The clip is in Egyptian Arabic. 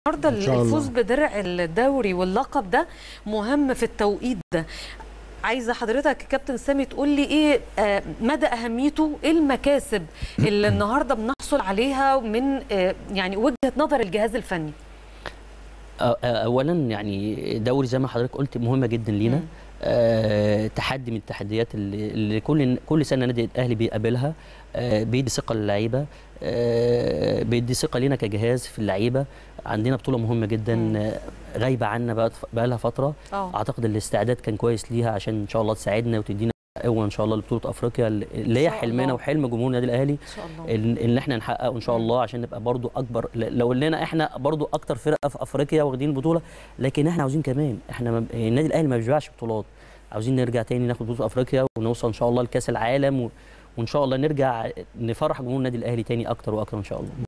النهارده إن شاء الله. الفوز بدرع الدوري واللقب ده مهم في التوقيت ده عايزه حضرتك يا كابتن سامي تقول لي ايه آه، مدى اهميته ايه المكاسب اللي النهارده بنحصل عليها من آه، يعني وجهه نظر الجهاز الفني أ- اولا يعني دوري زي ما حضرتك قلت مهمه جدا لينا مم. آه تحدي من التحديات اللي, اللي كل كل سنه نادي الاهلي بيقابلها آه بيدي ثقه للعيبه آه بيدي ثقه لينا كجهاز في اللعيبه عندنا بطوله مهمه جدا مم. آه، غايبه عنا بقى بقى لها فتره اه اعتقد الاستعداد كان كويس ليها عشان ان شاء الله تساعدنا وتدينا قوه ان شاء الله لبطوله افريقيا اللي هي إن شاء حلمنا الله. وحلم جمهور النادي الاهلي ان شاء الله ال- اللي احنا نحققه ان شاء مم. الله عشان نبقى برضو اكبر ل- لو لنا احنا برضو اكتر فرقه في افريقيا واخدين البطوله لكن احنا عاوزين كمان احنا ما- النادي الاهلي ما بيشبعش بطولات عاوزين نرجع تاني ناخد بطوله افريقيا ونوصل ان شاء الله لكاس العالم و... وان شاء الله نرجع نفرح جمهور النادي الاهلي تاني اكتر واكتر ان شاء الله